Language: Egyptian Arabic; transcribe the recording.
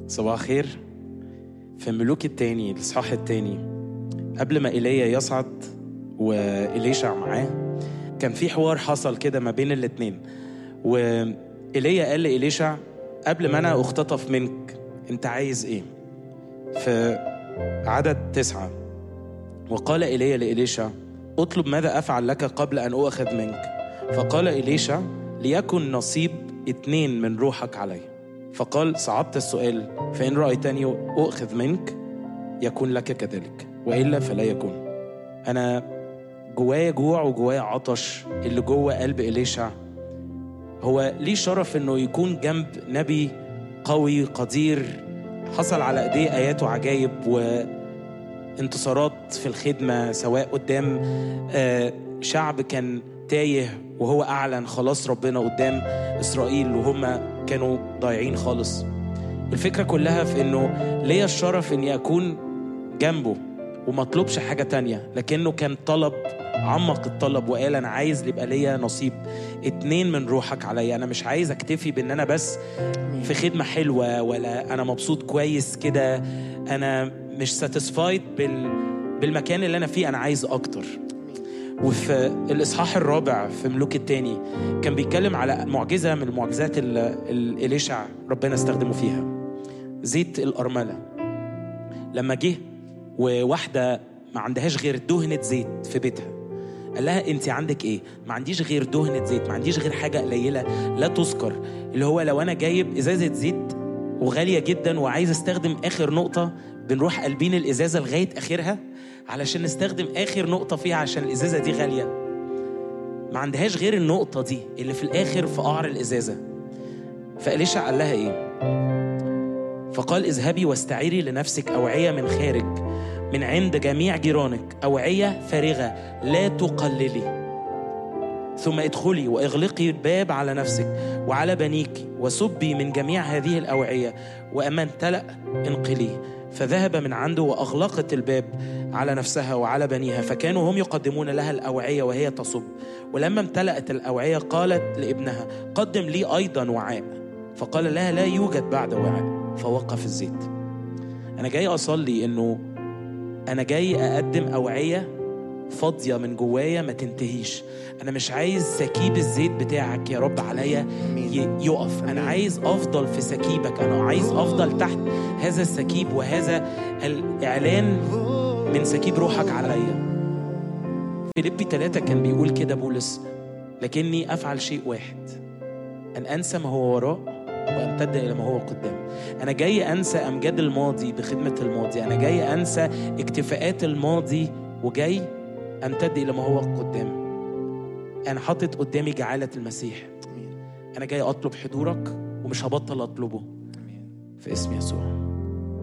صباح الخير في الملوك التاني الإصحاح التاني قبل ما إيليا يصعد وإليشع معاه كان في حوار حصل كده ما بين الاتنين وإيليا قال لإليشع قبل ما أنا أختطف منك أنت عايز إيه؟ في عدد تسعة وقال إيليا لإليشع اطلب ماذا أفعل لك قبل أن أؤخذ منك فقال إليشع ليكن نصيب اتنين من روحك علي فقال صعبت السؤال فإن رأيتني أؤخذ منك يكون لك كذلك وإلا فلا يكون أنا جوايا جوع وجوايا عطش اللي جوه قلب إليشع هو ليه شرف إنه يكون جنب نبي قوي قدير حصل على ايديه ايات وعجائب وانتصارات في الخدمه سواء قدام آه، شعب كان تايه وهو اعلن خلاص ربنا قدام اسرائيل وهم كانوا ضايعين خالص الفكره كلها في انه ليا الشرف اني اكون جنبه وما اطلبش حاجه تانية لكنه كان طلب عمق الطلب وقال انا عايز يبقى ليا نصيب اتنين من روحك عليا انا مش عايز اكتفي بان انا بس في خدمه حلوه ولا انا مبسوط كويس كده انا مش ساتيسفايد بال بالمكان اللي انا فيه انا عايز اكتر وفي الاصحاح الرابع في ملوك التاني كان بيتكلم على معجزه من المعجزات اللي اللي اليشع ربنا استخدمه فيها زيت الارمله لما جه وواحده ما عندهاش غير دهنه زيت في بيتها قال لها انت عندك ايه ما عنديش غير دهنه زيت ما عنديش غير حاجه قليله لا تذكر اللي هو لو انا جايب ازازه زيت وغاليه جدا وعايز استخدم اخر نقطه بنروح قلبين الازازه لغايه اخرها علشان نستخدم اخر نقطه فيها عشان الازازه دي غاليه ما عندهاش غير النقطه دي اللي في الاخر في قعر الازازه فاليشع قال لها ايه فقال اذهبي واستعيري لنفسك اوعيه من خارج من عند جميع جيرانك أوعية فارغة لا تقللي ثم ادخلي واغلقي الباب على نفسك وعلى بنيك وسبي من جميع هذه الأوعية وأما امتلأ انقليه فذهب من عنده وأغلقت الباب على نفسها وعلى بنيها فكانوا هم يقدمون لها الأوعية وهي تصب ولما امتلأت الأوعية قالت لابنها قدم لي أيضا وعاء فقال لها لا يوجد بعد وعاء فوقف الزيت أنا جاي أصلي إنه أنا جاي أقدم أوعية فاضية من جوايا ما تنتهيش أنا مش عايز سكيب الزيت بتاعك يا رب عليا ي- يقف أنا عايز أفضل في سكيبك أنا عايز أفضل تحت هذا السكيب وهذا الإعلان من سكيب روحك عليا فيليبي ثلاثة كان بيقول كده بولس لكني أفعل شيء واحد أن أنسى ما هو وراء وامتد الى ما هو قدام انا جاي انسى امجاد الماضي بخدمه الماضي انا جاي انسى اكتفاءات الماضي وجاي امتد الى ما هو قدام انا حاطط قدامي جعاله المسيح انا جاي اطلب حضورك ومش هبطل اطلبه في اسم يسوع